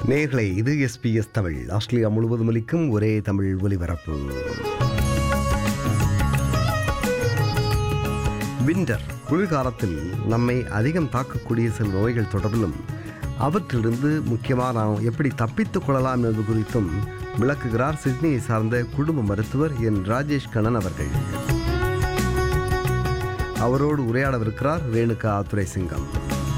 நேர்களை இது SBS Tamil Australia முழுவதும் ஒலிக்கும் ஒரே தமிழ் ஒலிபரப்பு விண்டர் குளிர்காலத்தில் நம்மை அதிகம் தாக்கக்கூடிய சில நோய்கள் தொடர்பிலும் அவற்றிலிருந்து முக்கியமாக நாம் எப்படி தப்பித்துக் கொள்ளலாம் என்பது குறித்தும் விளக்குகிறார் சிட்னியை சார்ந்த குடும்ப மருத்துவர் என் ராஜேஷ் கண்ணன் அவர்கள் அவரோடு உரையாடவிருக்கிறார் ரேணுகா துரைசிங்கம்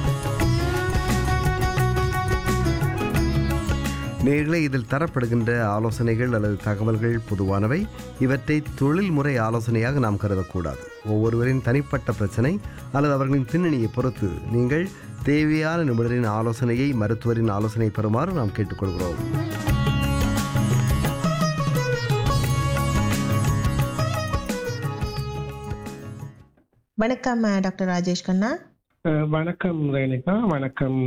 நேர்களே இதில் தரப்படுகின்ற ஆலோசனைகள் அல்லது தகவல்கள் பொதுவானவை இவற்றை தொழில்முறை ஆலோசனையாக நாம் கருதக்கூடாது ஒவ்வொருவரின் தனிப்பட்ட பிரச்சனை அல்லது அவர்களின் பின்னணியை பொறுத்து நீங்கள் தேவையான நிபுணரின் ஆலோசனையை மருத்துவரின் ஆலோசனை பெறுமாறு நாம் கேட்டுக்கொள்கிறோம் வணக்கம் அஹ், டாக்டர் ராஜேஷ் கண்ணா அஹ் வணக்கம் ரேணிகா வணக்கம்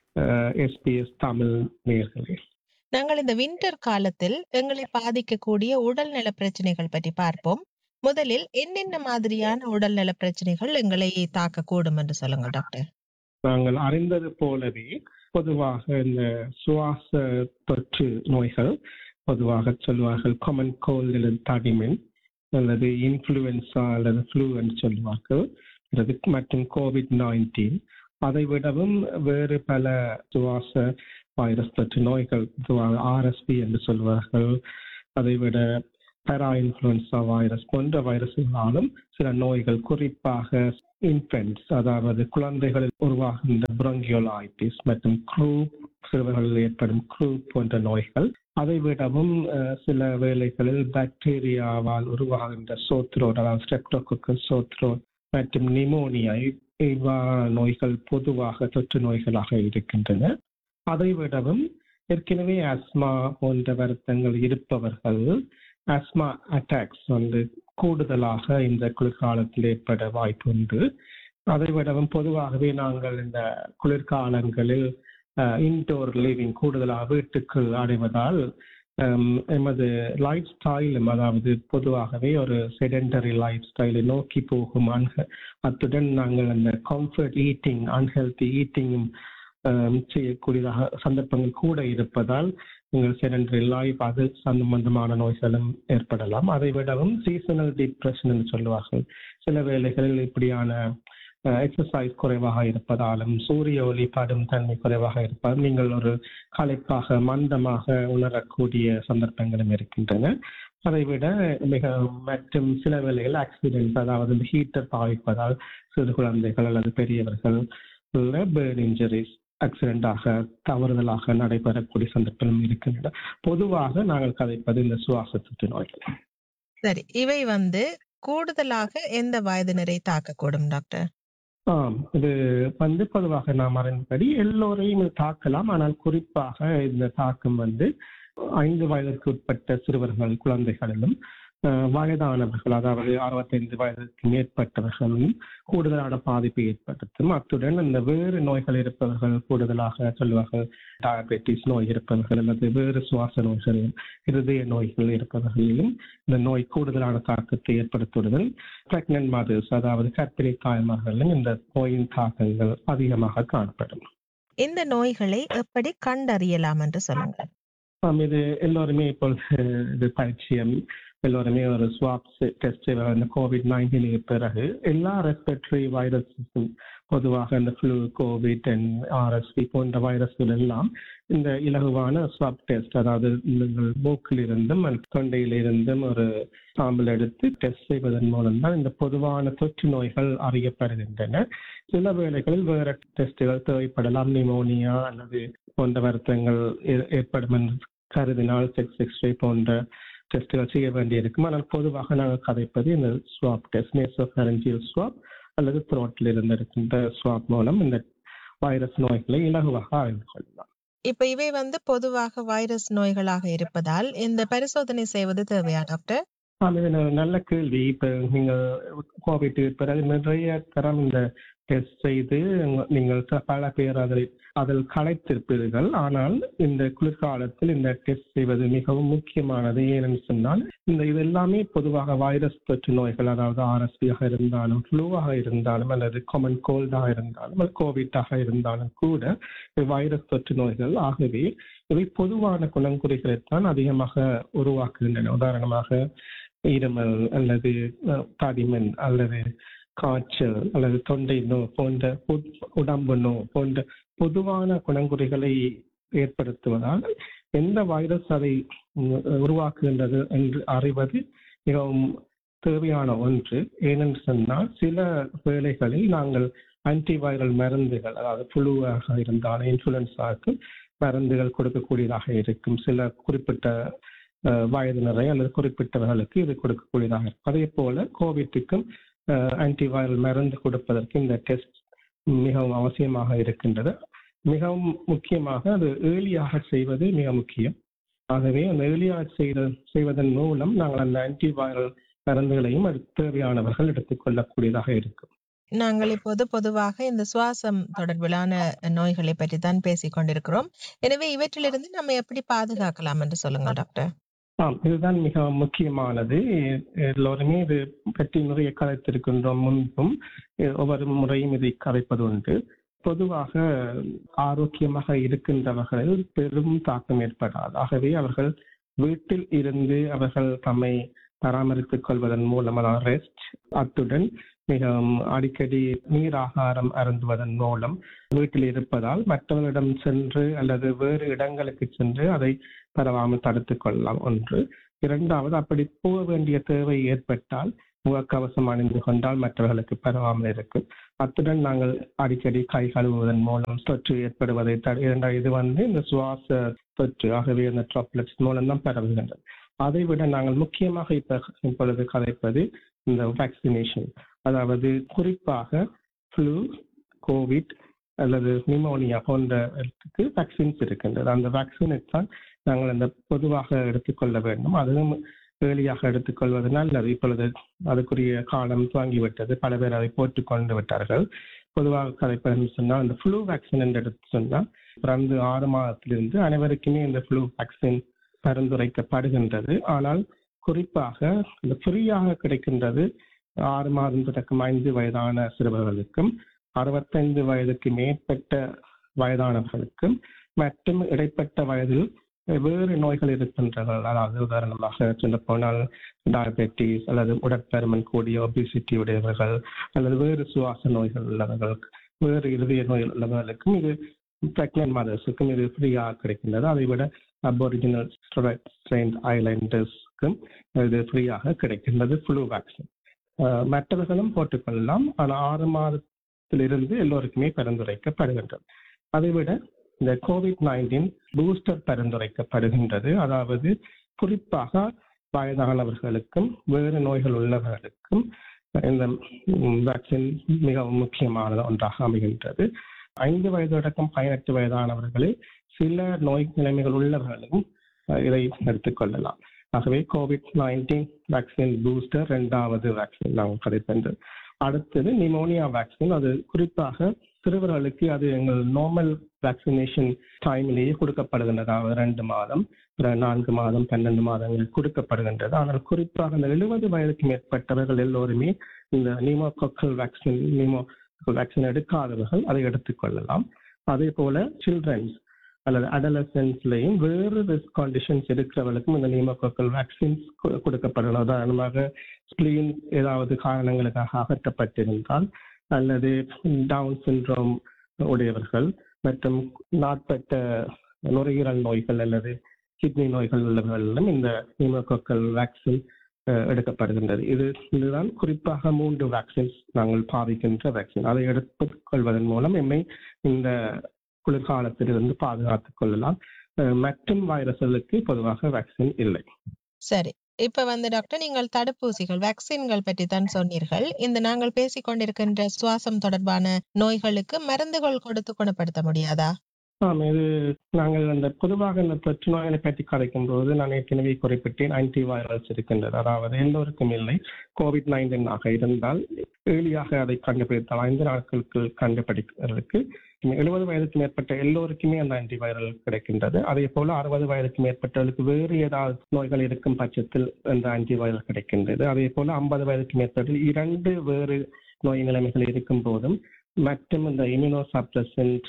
எஸ்பிஎஸ் தமிழ் நேர்களே நாங்கள் இந்த வின்டர் காலத்தில் எங்களை பாதிக்கக்கூடிய உடல்நல பிரச்சனைகள் பற்றி பார்ப்போம் முதலில் என்னென்ன மாதிரியான உடல்நல பிரச்சனைகள் எங்களை தாக்கக்கூடும் என்று சொல்லுங்க டாக்டர் நாங்கள் அறிந்தது போலவே பொதுவாக இந்த சுவாச தொற்று நோய்கள் பொதுவாக சொல்வார்கள் காமன் கோல்ட் அல்லது தடிமென் அல்லது இன்ஃப்ளூயன்சா அல்லது ஃப்ளூ என்று சொல்வார்கள் அல்லது மற்றும் கோவிட் நைன்டீன் அதை விடவும் வேறு பல சுவாச வைரஸ் தொற்று நோய்கள் பொதுவாக ஆர்எஸ்பி என்று சொல்வார்கள் அதை விட பெரா இன்ஃப்ளூயன்சா வைரஸ் போன்ற வைரஸ்களாலும் சில நோய்கள் குறிப்பாக இன்ஃபென்ட்ஸ் அதாவது குழந்தைகளில் உருவாகின்ற பிரங்கியோலாய்டிஸ் மற்றும் க்ரூப் சிறுவர்களில் ஏற்படும் க்ரூப் போன்ற நோய்கள் அதை விடவும் அஹ், சில வேளைகளில் பாக்டீரியாவால் உருவாகின்ற சோத்ரோட் அதாவது ஸ்டெப்டோகோக்கஸ் சோத்ரோட் மற்றும் நிமோனியா இவ்வாறான நோய்கள் பொதுவாக தொற்று நோய்களாக இருக்கின்றன அதை விடவும் ஏற்கனவே ஆஸ்மா போன்ற வருத்தங்கள் இருப்பவர்கள் ஆஸ்மா அட்டாக்ஸ் வந்து கூடுதலாக இந்த குளிர்காலத்தில் ஏற்பட வாய்ப்பு உண்டு அதை விடவும் பொதுவாகவே நாங்கள் இந்த குளிர்காலங்களில் இன்டோர் லிவிங் கூடுதலாக வீட்டுக்குள் அடைவதால் ஹம், எமது லைஃப் ஸ்டைலும் அதாவது பொதுவாகவே ஒரு செடென்டரி லைஃப் ஸ்டைலை நோக்கி போகும் அன்ஹ அத்துடன் நாங்கள் அந்த கம்ஃபர்ட் ஈட்டிங் அன்ஹெல்தி ஈட்டிங்கும் செய்யக்கூடியதாக சந்தர்ப்பங்கள் கூட இருப்பதால் நீங்கள் செடென்டரி லைஃப் அது சம்பந்தமான நோய்களும் ஏற்படலாம் அதை விடவும் சீசனல் டிப்ரெஷன் என்று சொல்லுவார்கள் சில வேளைகளில் இப்படியான எக்ஸசைஸ் குறைவாக இருப்பதாலும் சூரிய ஒளி படும் தன்மை குறைவாக இருப்பதால் நீங்கள் ஒரு களைப்பாக மந்தமாக உணரக்கூடிய சந்தர்ப்பங்களும் இருக்கின்றன அதை விட மிக மற்றும் சில வேளைகள் ஆக்சிடென்ட் அதாவது இந்த ஹீட்டர் பாவிப்பதால் சிறு குழந்தைகள் அல்லது பெரியவர்கள் பேர்ன் இன்ஜுரிஸ் ஆக்சிடென்டாக தவறுதலாக நடைபெறக்கூடிய சந்தர்ப்பங்களும் இருக்கின்றன பொதுவாக நாங்கள் கதைப்பது இந்த சுவாச தொற்று நோய்கள் சரி இவை வந்து கூடுதலாக எந்த வயதினரை தாக்கக்கூடும் டாக்டர் ஆம் இது வந்து பொதுவாக நாம் அறிந்தபடி எல்லோரையும் இது தாக்கலாம் ஆனால் குறிப்பாக இந்த தாக்கம் வந்து ஐந்து வயதிற்கு உட்பட்ட சிறுவர்கள் குழந்தைகளிலும் அஹ், வயதானவர்கள் அதாவது அறுபத்தைந்து வயதுக்கு மேற்பட்டவர்களும் கூடுதலான பாதிப்பை ஏற்படுத்தும் அத்துடன் இந்த வேறு நோய்கள் இருப்பவர்கள் கூடுதலாக சொல்வார்கள் டயபெட்டிஸ் நோய் இருப்பவர்கள் அல்லது வேறு சுவாச நோய்கள் இருதய நோய்கள் இருப்பவர்களிலும் இந்த நோய் கூடுதலான தாக்கத்தை ஏற்படுத்துவதுடன் பிரெக்னன்ட் மதர்ஸ் அதாவது கர்ப்பிணி தாய்மார்களிலும் இந்த நோயின் தாக்கங்கள் அதிகமாக காணப்படும் இந்த நோய்களை எப்படி கண்டறியலாம் என்று சொல்லுங்க ஆம், இது எல்லோருமே இப்பொழுது இது பரிச்சயம் எல்லோருமே ஒரு ஸ்வாப் டெஸ்ட் இந்த கோவிட் நைன்டீனுக்கு பிறகு எல்லா ரெஸ்பிரேட்டரி வைரஸஸும் பொதுவாக இந்த ஃப்ளூ கோவிட் அண்ட் ஆர்எஸ்பி போன்ற வைரஸ்கள் எல்லாம் இந்த இலகுவான ஸ்வாப் டெஸ்ட் அதாவது நீங்கள் மூக்கில் இருந்தும் அல்லது தொண்டையில் இருந்தும் ஒரு சாம்பிள் எடுத்து டெஸ்ட் செய்வதன் மூலம் தான் இந்த பொதுவான தொற்று நோய்கள் அறியப்படுகின்றன சில வேளைகளில் வேற டெஸ்டுகள் தேவைப்படலாம் நிமோனியா அல்லது போன்ற வருத்தங்கள் ஏ- ஏற்படும் என்று கருதினால் செக்ஸ் எக்ஸ்ரே போன்ற டெஸ்டுகள் செய்ய வேண்டியிருக்கும் ஆனால் பொதுவாக நாங்கள் கதைப்பது இந்த ஸ்வாப் டெஸ்ட் நேசோஃபரஞ்சியல் ஸ்வாப் அல்லது த்ரோட்டில் இருந்து இருக்கின்ற ஸ்வாப் மூலம் இந்த வைரஸ் நோய்களை இலகுவாக அறிந்து கொள்ளலாம் இப்ப இவை வந்து பொதுவாக வைரஸ் நோய்களாக இருப்பதால் இந்த பரிசோதனை செய்வது தேவையா டாக்டர் ஆம், இது ந- நல்ல கேள்வி இப்ப நீங்க கோவிட் பிறகு நிறைய தரம் இந்த டெஸ்ட் செய்து உங்க- நீங்கள் ச- பல பேர் அதில் அதில் களைத்திருப்பீர்கள் ஆனால் இந்த குளிர்காலத்தில் இந்த டெஸ்ட் செய்வது மிகவும் முக்கியமானது ஏனென்று சொன்னால் இந்த இது எல்லாமே பொதுவாக வைரஸ் தொற்று நோய்கள் அதாவது ஆர்எஸ்பியாக இருந்தாலும் ஃப்ளூவாக இருந்தாலும் அல்லது காமன் கோல்டாக இருந்தாலும் அல்லது கோவிட்டாக இருந்தாலும் கூட இது வைரஸ் தொற்று நோய்கள் ஆகவே இவை பொதுவான குணங்குறிகளைத்தான் அதிகமாக உருவாக்குகின்றன உதாரணமாக இருமல் அல்லது அஹ், தடிமன் அல்லது காய்ச்சல் அல்லது தொண்டை நோய் போன்ற பொது- உடம்பு நோய் போன்ற பொதுவான குணங்குறிகளை ஏற்படுத்துவதால் எந்த வைரஸ் அதை உம், உருவாக்குகின்றது என்று அறிவது மிகவும் தேவையான ஒன்று ஏனென்று சொன்னால் சில வேளைகளில் நாங்கள் ஆன்டிவைரல் மருந்துகள் அதாவது புழுவாக இருந்தாலும் இன்ஃபுளுன்ஸாக்கு மருந்துகள் கொடுக்கக்கூடியதாக இருக்கும் சில குறிப்பிட்ட அஹ், வயதினரை அல்லது குறிப்பிட்டவர்களுக்கு இது கொடுக்கக்கூடியதாக இருக்கும் அதே போல கோவிட்டுக்கும் ஆன்டிவைரல் மருந்து கொடுப்பதற்கு இந்த டெஸ்ட் மிகவும் அவசியமாக இருக்கின்றது மிகவும் முக்கியமாக அது ஏர்லியாக செய்வது மிக முக்கியம் ஆகவே அந்த ஏர்லியாக செய்த செய்வதன் மூலம் நாங்கள் அந்த ஆன்டிவைரல் மருந்துகளையும் அது தேவையானவர்கள் எடுத்துக்கொள்ளக்கூடியதாக இருக்கும் நாங்கள் இப்போது பொதுவாக இந்த சுவாசம் தொடர்பிலான நோய்களை பற்றி தான் பேசிக் கொண்டிருக்கிறோம் எனவே இவற்றிலிருந்து நம்ம எப்படி பாதுகாக்கலாம் என்று சொல்லுங்க டாக்டர் ஆம் இதுதான் மிக முக்கியமானது எல்லோருமே இது பற்றி நிறைய கதைத்திருக்கின்றோம் முன்பும் எ- ஒவ்வொரு முறையும் இதை கதைப்பது உண்டு பொதுவாக ஆரோக்கியமாக இருக்கின்றவர்களில் பெரும் தாக்கம் ஏற்படாது ஆகவே அவர்கள் வீட்டில் இருந்து அவர்கள் தம்மை பராமரித்துக் கொள்வதன் மூலம் அதாவது ரெஸ்ட் அத்துடன் மிகவும் அடிக்கடி நீர் ஆகாரம் அருந்துவதன் மூலம் வீட்டில் இருப்பதால் மற்றவர்களிடம் சென்று அல்லது வேறு இடங்களுக்கு சென்று அதை பரவாமல் தடுத்துக் கொள்ளலாம் ஒன்று இரண்டாவது அப்படி போக வேண்டிய தேவை ஏற்பட்டால் முகக்கவசம் அணிந்து கொண்டால் மற்றவர்களுக்கு பரவாமல் இருக்கும் அத்துடன் நாங்கள் அடிக்கடி கை கழுவுவதன் மூலம் தொற்று ஏற்படுவதை தடு இரண்டாவது இது வந்து இந்த சுவாச தொற்று ஆகவே அந்த ட்ராப்லெட்ஸ் மூலம் தான் பரவுகின்றது அதை விட நாங்கள் முக்கியமாக இப்ப இப்பொழுது கதைப்பது இந்த வேக்சினேஷன் அதாவது குறிப்பாக ஃப்ளூ கோவிட் அல்லது நிமோனியா போன்றதுக்கு வேக்சின்ஸ் இருக்கின்றது அந்த வேக்சினை தான் நாங்கள் அந்த பொதுவாக எடுத்துக்கொள்ள வேண்டும் அதுவும் ஏர்லியாக எடுத்துக்கொள்வது நல்லது இப்பொழுது அதுக்குரிய காலம் துவங்கிவிட்டது பல பேர் அதை போட்டுக் கொண்டு விட்டார்கள் பொதுவாக கதைப்பது சொன்னால் அந்த ஃப்ளூ வேக்சின் என்று எடுத்து சொன்னால் பிறந்து ஆறு மாதத்திலிருந்து அனைவருக்குமே இந்த ஃப்ளூ வேக்சின் பரிந்துரைக்கப்படுகின்றது ஆனால் குறிப்பாக இந்த ஃப்ரீயாக கிடைக்கின்றது ஆறு மாதம் தொடக்கம் ஐந்து வயதான சிறுவர்களுக்கும் அறுபத்தைந்து வயதுக்கு மேற்பட்ட வயதானவர்களுக்கும் மற்றும் இடைப்பட்ட வயதில் வேறு நோய்கள் இருக்கின்றன அதாவது உதாரணமாக சொல்ல போனால் டயபெட்டிஸ் அல்லது உடற்பருமன் கூடிய ஒபிசிட்டி உடையவர்கள் அல்லது வேறு சுவாச நோய்கள் உள்ளவர்கள் வேறு இருதய நோய்கள் உள்ளவர்களுக்கும் இது பிரெக்னன்ட் மதர்ஸுக்கும் இது ஃப்ரீயாக கிடைக்கின்றது அதை விட அபோரிஜினல் ஸ்ட்ரெயின் ஐலண்டர்ஸ்க்கும் இது ஃப்ரீயாக கிடைக்கின்றது ஃப்ளூ வேக்சின் மற்றவர்களும் போட்டுக்கொள்ளலாம் ஆனால் ஆறு மாதத்திலிருந்து எல்லோருக்குமே பரிந்துரைக்கப்படுகின்றது அதைவிட இந்த கோவிட் நைன்டீன் பூஸ்டர் பரிந்துரைக்கப்படுகின்றது அதாவது குறிப்பாக வயதானவர்களுக்கும் வேறு நோய்கள் உள்ளவர்களுக்கும் இந்த வேக்சின் மிகவும் முக்கியமான ஒன்றாக அமைகின்றது ஐந்து வயது அடக்கம் பதினெட்டு வயதானவர்களில் சில நோய் நிலைமைகள் உள்ளவர்களும் இதை எடுத்துக்கொள்ளலாம் ஆகவே கோவிட் நைன்டீன் வேக்சின் பூஸ்டர் இரண்டாவது வேக்சின் நாங்கள் கிடைக்கின்றது அடுத்தது நிமோனியா வேக்சின் அது குறிப்பாக சிறுவர்களுக்கு அது எங்கள் நார்மல் வேக்சினேஷன் டைமிலேயே கொடுக்கப்படுகின்றது அதாவது ரெண்டு மாதம் நான்கு மாதம் பன்னெண்டு மாதங்கள் கொடுக்கப்படுகின்றது ஆனால் குறிப்பாக அந்த எழுபது வயதுக்கு மேற்பட்டவர்கள் எல்லோருமே இந்த நிமோகோக்கல் வேக்சின் நிமோ வேக்சின் எடுக்காதவர்கள் அதை எடுத்துக்கொள்ளலாம் அதே போல சில்ட்ரன்ஸ் அல்லது அடலசன்ஸ்லையும் வேறு ரிஸ்க் கண்டிஷன்ஸ் இருக்கிறவர்களுக்கும் இந்த நியமக்கோக்கல் வேக்சின்ஸ் கொடுக்கப்படலாம் உதாரணமாக ஸ்பிளீன் ஏதாவது காரணங்களுக்காக அகற்றப்பட்டிருந்தால் அல்லது டவுன் சின்ட்ரோம் உடையவர்கள் மற்றும் நாட்பட்ட நுரையீரல் நோய்கள் அல்லது கிட்னி நோய்கள் உள்ளவர்களிலும் இந்த நியமக்கோக்கல் வேக்சின் எடுக்கப்படுகின்றது இது இதுதான் குறிப்பாக மூன்று வேக்சின்ஸ் நாங்கள் பாதிக்கின்ற வேக்சின் அதை எடுத்துக்கொள்வதன் மூலம் எம்மை இந்த குளிர்காலத்திலிருந்து பாதுகாத்துக் கொள்ளலாம் மற்றும் வைரஸ்களுக்கு பொதுவாக வேக்சின் இல்லை சரி இப்ப வந்து டாக்டர் நீங்கள் தடுப்பூசிகள் வேக்சின்கள் பற்றி தான் சொன்னீர்கள் இந்த நாங்கள் பேசிக் கொண்டிருக்கின்ற சுவாசம் தொடர்பான நோய்களுக்கு மருந்துகள் கொடுத்து குணப்படுத்த முடியாதா ஆம் இது நாங்கள் அந்த பொதுவாக இந்த தொற்று நோய்களை பற்றி கதைக்கும் போது நான் ஏற்கனவே குறிப்பிட்டேன் ஆன்டி வைரல்ஸ் இருக்கின்றது அதாவது எல்லோருக்கும் இல்லை கோவிட் நைன்டீன் ஆக இருந்தால் ஏழியாக அதை கண்டுபிடித்தால் ஐந்து நாட்களுக்கு கண்டுபிடிப்பதற்கு எழுபது வயதுக்கு மேற்பட்ட எல்லோருக்குமே அந்த ஆன்டி வைரல் கிடைக்கின்றது அதே போல அறுபது வயதுக்கு மேற்பட்டவர்களுக்கு வேறு ஏதாவது நோய்கள் இருக்கும் பட்சத்தில் அந்த ஆன்டி வைரல் கிடைக்கின்றது அதே போல ஐம்பது வயதுக்கு மேற்பட்ட இரண்டு வேறு நோய் நிலைமைகள் இருக்கும் போதும் மற்றும் இந்த இம்யூனோ சப்ரசன்ட்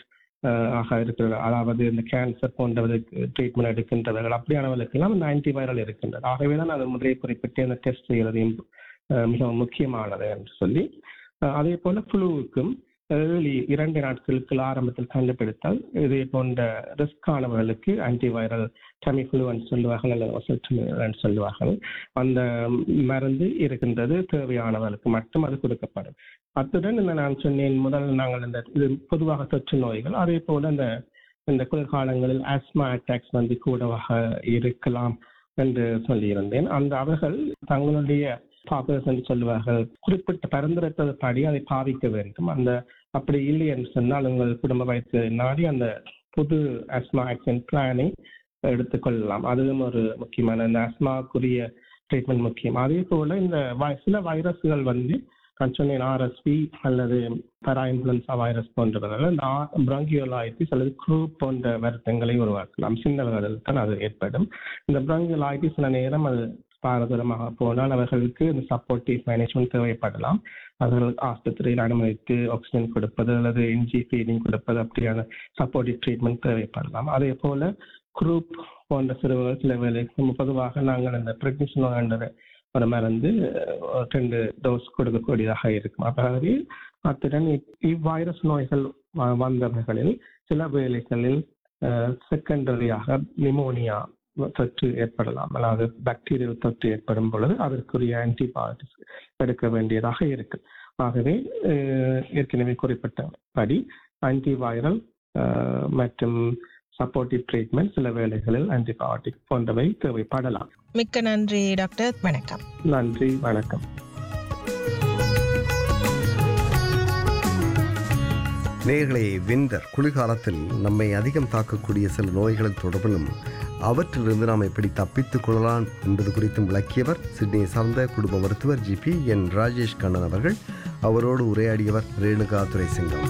ஆக இருக்கிறது அதாவது இந்த கேன்சர் போன்றவர்களுக்கு ட்ரீட்மெண்ட் எடுக்கின்றவர்கள் அப்படியானவர்களுக்கெல்லாம் இந்த ஆன்டிவைரல் இருக்கின்றது ஆகவே தான் அது முதலே குறிப்பிட்டு அந்த டெஸ்ட் செய்வதையும் அஹ், மிகவும் முக்கியமானது என்று சொல்லி அஹ், அதே போல ஃப்ளூவுக்கும் ஏர்லி இரண்டு நாட்களுக்கு ஆரம்பத்தில் கண்டுபிடித்தால் இதே போன்ற ரிஸ்க் ஆனவர்களுக்கு ஆன்டிவைரல் டெமிஃப்ளூன்னு சொல்லுவார்கள் அல்லது ஒசல்டமின்னு சொல்லுவார்கள் அந்த மருந்து இருக்கின்றது தேவையானவர்களுக்கு மட்டும் அது கொடுக்கப்படும் அத்துடன் இந்த நான் சொன்னேன் முதல் நாங்கள் இந்த இது பொதுவாக தொற்று நோய்கள் அதே போல இந்த இந்த குளிர்காலங்களில் ஆஸ்மா அட்டாக்ஸ் வந்து கூடவாக இருக்கலாம் என்று சொல்லியிருந்தேன் அந்த அவர்கள் தங்களுடைய பாப்புலர்ஸ் என்று சொல்லுவார்கள் குறிப்பிட்ட பரிந்துரைத்தது படி அதை பாவிக்க வேண்டும் அந்த அப்படி இல்லை என்று சொன்னால் உங்கள் குடும்ப வயசு நாடி அந்த புது அஸ்மா ஆக்ஷன் பிளானை எடுத்துக்கொள்ளலாம் அதுவும் ஒரு முக்கியமான இந்த அஸ்மாக்குரிய ட்ரீட்மெண்ட் முக்கியம் அதே போல இந்த வை- சில வைரஸ்கள் வந்து நான் சொன்னேன் ஆர்எஸ்பி அல்லது பரா இன்ஃபுளுன்சா வைரஸ் போன்றவர்கள் இந்த பிராங்கியோலாய்டிஸ் அல்லது குரூப் போன்ற வருத்தங்களை உருவாக்கலாம் சின்னவர்கள் தான் அது ஏற்படும் இந்த பிராங்கியோலாய்டிஸ் சில நேரம் அது பாரதூரமாக போனால் அவர்களுக்கு இந்த சப்போர்ட்டிவ் மேனேஜ்மெண்ட் தேவைப்படலாம் அவர்கள் ஆஸ்பத்திரியில் அனுமதித்து ஆக்சிஜன் கொடுப்பது அல்லது என்ஜி ஃபீடிங் கொடுப்பது அப்படியான சப்போர்ட்டிவ் ட்ரீட்மெண்ட் தேவைப்படலாம் அதே போல குரூப் போன்ற சிறுவர்கள் சில வேலைக்கு பொதுவாக நாங்கள் இந்த பிரெக்னிஷன் என்ற ஒரு மருந்து அஹ், ரெண்டு டோஸ் கொடுக்கக்கூடியதாக இருக்கும் அதாவது அத்துடன் இவ்- இவ்வைரஸ் நோய்கள் வ- வந்தவர்களில் சில வேளைகளில் செகண்டரியாக நிமோனியா தொற்று ஏற்படலாம் அதாவது பாக்டீரியல் தொற்று ஏற்படும் பொழுது அதற்குரிய ஆன்டிபயோட்டிக்ஸ் எடுக்க வேண்டியதாக இருக்கு ஆகவே அஹ், ஏற்கனவே குறிப்பிட்டபடி ஆன்டிவைரல் மற்றும் சப்போர்ட்டிவ் ட்ரீட்மெண்ட் சில வேளைகளில் ஆன்டிபயோட்டிக் போன்றவை தேவைப்படலாம் மிக்க நன்றி டாக்டர் வணக்கம் நன்றி வணக்கம் நேயர்களே விந்தர் குளிர்காலத்தில் நம்மை அதிகம் தாக்கக்கூடிய சில நோய்களின் தொடர்பிலும் அவற்றிலிருந்து நாம் எப்படி தப்பித்துக் கொள்ளலாம் என்பது குறித்தும் விளக்கியவர் சிட்னியை சார்ந்த குடும்ப மருத்துவர் ஜிபி என் ராஜேஷ் கண்ணன் அவர்கள் அவரோடு உரையாடியவர் ரேணுகா துரைசிங்கம்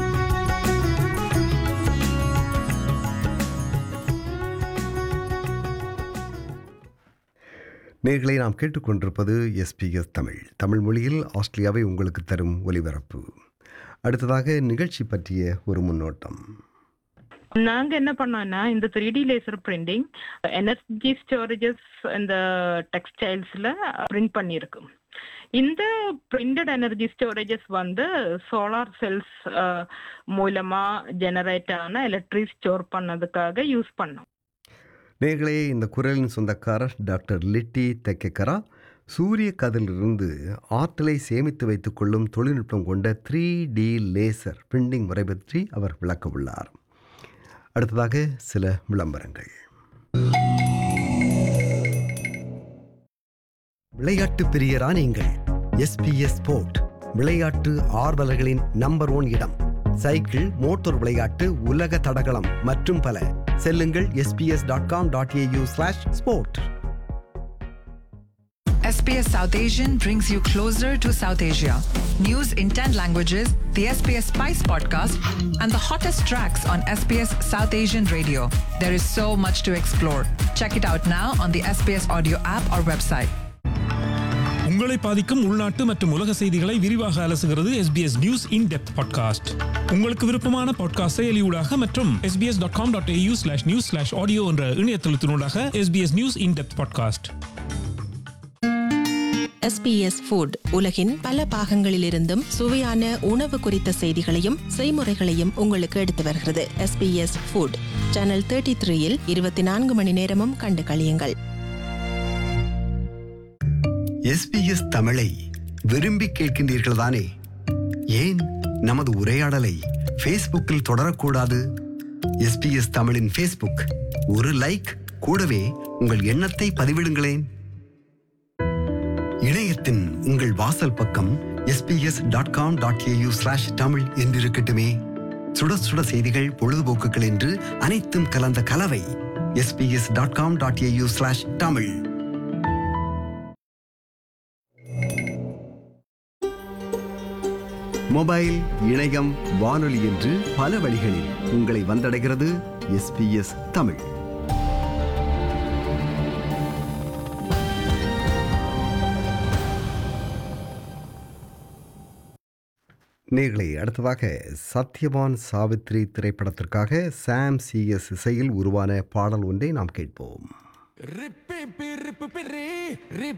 நேர்களை நாம் கேட்டுக்கொண்டிருப்பது எஸ்பிஎஸ் தமிழ் தமிழ் மொழியில் ஆஸ்திரேலியாவை உங்களுக்கு தரும் ஒலிபரப்பு அடுத்ததாக நிகழ்ச்சி பற்றிய ஒரு முன்னோட்டம் நாங்க என்ன பண்ணோம்னா இந்த three D laser printing energy storages இந்த டெக்ஸ்டைல்ஸ்ல பிரிண்ட் பண்ணியிருக்கு இந்த பிரிண்டட் எனர்ஜி ஸ்டோரேஜஸ் வந்து சோலார் செல்ஸ் மூலமா ஜெனரேட் ஆன எலக்ட்ரிக் ஸ்டோர் பண்ணதுக்காக யூஸ் பண்ணோம் நேர்களே இந்த குரலின் சொந்தக்காரர் டாக்டர் லிட்டி தெக்கக்கரா சூரிய கதிலிருந்து ஆற்றலை சேமித்து வைத்துக் கொள்ளும் தொழில்நுட்பம் கொண்ட த்ரீ டி லேசர் பிரிண்டிங் முறை பற்றி அவர் விளக்க உள்ளார் அடுத்ததாக சில விளம்பரங்கள் விளையாட்டு பிரியரா நீங்கள் எஸ்பிஎஸ் ஸ்போர்ட் விளையாட்டு ஆர்வலர்களின் நம்பர் ஒன் இடம் சைக்கிள் மோட்டார் விளையாட்டு உலக தடகளம் மற்றும் பல செல்லுங்கள் SBS dot com dot AU slash sport SBS South Asian brings you closer to South Asia. News in 10 languages, the SBS Spice podcast, and the hottest tracks on SBS South Asian radio. There is so much to explore. Check it out now on the SBS audio app or website. உங்களை பாதிக்கும் உள்நாட்டு மற்றும் உலக செய்திகளை விரிவாக அலசுகிறது SBS news in depth podcast உங்களுக்கு விருப்பமான பாட்காஸ்ட் செயலியூடாக மற்றும் SBS dot com dot AU slash news slash audio என்ற இணையதளத்தினூடாக SBS news in depth podcast SBS food உலகின் பல பாகங்களிலிருந்தும் சுவையான உணவு குறித்த செய்திகளையும் செய்முறைகளையும் உங்களுக்கு எடுத்து வருகிறது SBS ஃபுட் சேனல் தேர்ட்டி த்ரீயில் இருபத்தி நான்கு மணி நேரமும் கண்டு களியுங்கள் எஸ்பிஎஸ் தமிழை விரும்பி கேட்கின்றீர்கள் தானே ஏன் நமது உரையாடலை ஃபேஸ்புக்கில் தொடரக்கூடாது எஸ்பிஎஸ் தமிழின் ஃபேஸ்புக் ஒரு லைக் கூடவே உங்கள் எண்ணத்தை பதிவிடுங்களேன் இணையத்தின் உங்கள் வாசல் பக்கம் SBS dot com dot AU slash Tamil என்றிருக்கட்டுமே சுட சுட செய்திகள் பொழுதுபோக்குகள் என்று அனைத்தும் கலந்த கலவை SBS dot com dot AU slash Tamil mobile இணையம் வானொலி என்று பல வழிகளில் உங்களை வந்தடைகிறது எஸ்பிஎஸ் தமிழ் நேர்களை அடுத்ததாக சத்யவான் சாவித்ரி திரைப்படத்திற்காக சாம் சிஎஸ் இசையில் உருவான பாடல் ஒன்றை நாம் கேட்போம் Rippi